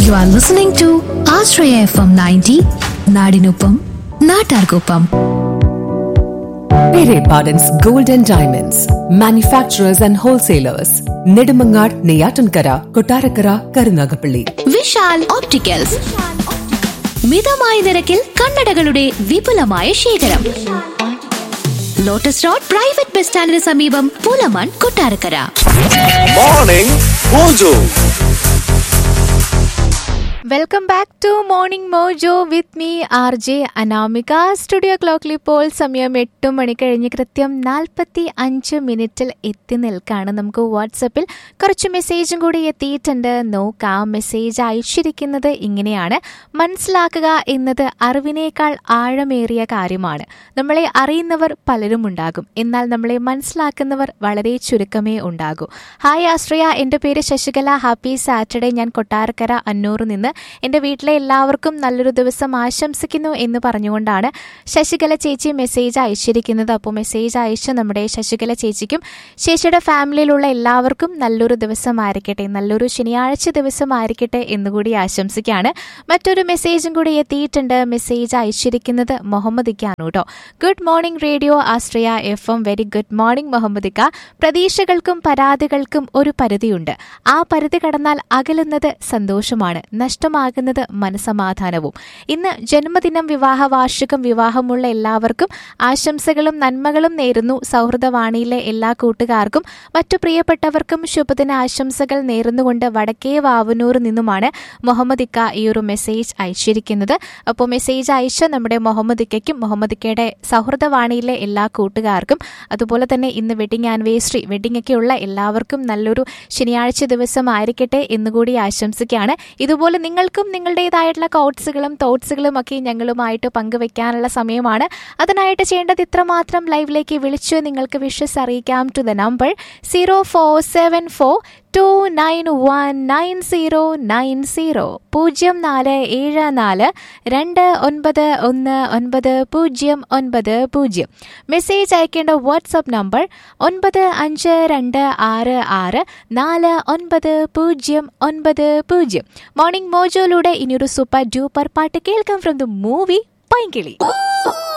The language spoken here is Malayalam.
You are listening to Ashraya FM 90, Nadinupam, Natargopam. Pere Pardon's Golden Diamonds, manufacturers and wholesalers, Nedumangad, Neyatankara, Kotarakara, Karunagapalli. Vishal opticals മിതമായ നിരക്കിൽ കണ്ണടകളുടെ വിപുലമായ ശേഖരം ലോട്ടസ് റോഡ് പ്രൈവറ്റ് ബസ് സ്റ്റാൻഡിന് സമീപം Pulamon Kottarakkara Morning Mojo. Welcome back to Morning Mojo with me R J Anamika studio ക്ലോക്കിൽ ഇപ്പോൾ സമയം എട്ട് മണി കഴിഞ്ഞ് കൃത്യം നാൽപ്പത്തി അഞ്ച് മിനിറ്റിൽ എത്തി നിൽക്കാണ് നമുക്ക് വാട്സപ്പിൽ കുറച്ച് മെസ്സേജും കൂടി എത്തിയിട്ടുണ്ട് നോക്കാം മെസ്സേജ് അയച്ചിരിക്കുന്നത് ഇങ്ങനെയാണ് മനസ്സിലാക്കുക എന്നത് അറിവിനേക്കാൾ ആഴമേറിയ കാര്യമാണ് നമ്മളെ അറിയുന്നവർ പലരും ഉണ്ടാകും എന്നാൽ നമ്മളെ മനസ്സിലാക്കുന്നവർ വളരെ ചുരുക്കമേ ഉണ്ടാകൂ ഹായ് ആശ്രയ എൻ്റെ പേര് ശശികല ഹാപ്പി സാറ്റർഡേ ഞാൻ കൊട്ടാരക്കര അന്നൂർ നിന്ന് എൻ്റെ വീട്ടിലെ എല്ലാവർക്കും നല്ലൊരു ദിവസം ആശംസിക്കുന്നു എന്ന് പറഞ്ഞുകൊണ്ടാണ് ശശികല ചേച്ചി മെസ്സേജ് അയച്ചിരിക്കുന്നത് അപ്പോൾ മെസ്സേജ് അയച്ച നമ്മുടെ ശശികല ചേച്ചിക്കും ചേച്ചിയുടെ ഫാമിലിയിലുള്ള എല്ലാവർക്കും നല്ലൊരു ദിവസമായിരിക്കട്ടെ നല്ലൊരു ശനിയാഴ്ച ദിവസമായിരിക്കട്ടെ എന്നുകൂടി ആശംസിക്കുകയാണ് മറ്റൊരു മെസ്സേജും കൂടി എത്തിയിട്ടുണ്ട് മെസ്സേജ് അയച്ചിരിക്കുന്നത് മുഹമ്മദിക്കാണ് കേട്ടോ good morning radio Ashraya F M very good morning മുഹമ്മദിക്ക പ്രതീക്ഷകൾക്കും പരാതികൾക്കും ഒരു പരിധിയുണ്ട് ആ പരിധി കടന്നാൽ അകലുന്നത് സന്തോഷമാണ് നഷ്ടമാകുന്നത് മനസമാധാനവും ഇന്ന് ജന്മദിനം വിവാഹ വാർഷികം വിവാഹമുള്ള എല്ലാവർക്കും ആശംസകളും നന്മകളും നേരുന്നു സൗഹൃദവാണിയിലെ എല്ലാ കൂട്ടുകാർക്കും മറ്റു പ്രിയപ്പെട്ടവർക്കും ശുഭദിന ആശംസകൾ നേർന്നുകൊണ്ട് വടക്കേ വാവനൂർ നിന്നുമാണ് മുഹമ്മദ് ഇക്ക ഈ ഒരു മെസ്സേജ് അയച്ചിരിക്കുന്നത് അപ്പോൾ മെസ്സേജ് അയച്ച നമ്മുടെ മുഹമ്മദ് ഇക്കയ്ക്കും മുഹമ്മദ് ഇക്കയുടെ സൗഹൃദവാണിയിലെ എല്ലാ കൂട്ടുകാർക്കും അതുപോലെ തന്നെ ഇന്ന് വെഡിങ് ആനിവേഴ്സറി വെഡിങ് ഒക്കെയുള്ള എല്ലാവർക്കും നല്ലൊരു ശനിയാഴ്ച ദിവസം ആയിരിക്കട്ടെ എന്നുകൂടി ആശംസിക്കുകയാണ് ഇതുപോലെ നിങ്ങൾക്കും നിങ്ങളുടേതായിട്ടുള്ള കോട്ട്സുകളും തോട്ട്സുകളും ഒക്കെ ഞങ്ങളുമായിട്ട് പങ്കുവെക്കാനുള്ള സമയമാണ് അതിനായിട്ട് ചെയ്യേണ്ടത് ഇത്രമാത്രം ലൈവിലേക്ക് വിളിച്ച് നിങ്ങൾക്ക് വിഷസ് അറിയിക്കാം to the number zero four seven four two nine one nine zero nine zero പൂജ്യം നാല് ഏഴ് നാല് രണ്ട് ഒൻപത് ഒന്ന് ഒൻപത് പൂജ്യം ഒൻപത് പൂജ്യം മെസ്സേജ് അയക്കേണ്ട വാട്സപ്പ് നമ്പർ ഒൻപത് അഞ്ച് രണ്ട് ആറ് ആറ് നാല് ഒൻപത് പൂജ്യം ഒൻപത് പൂജ്യം മോർണിംഗ് മോജോയിലൂടെ ഇനിയൊരു സൂപ്പർ ഡ്യൂപ്പർ പാട്ട് കേൾക്കാം ഫ്രം ദ മൂവി പൈങ്കിളി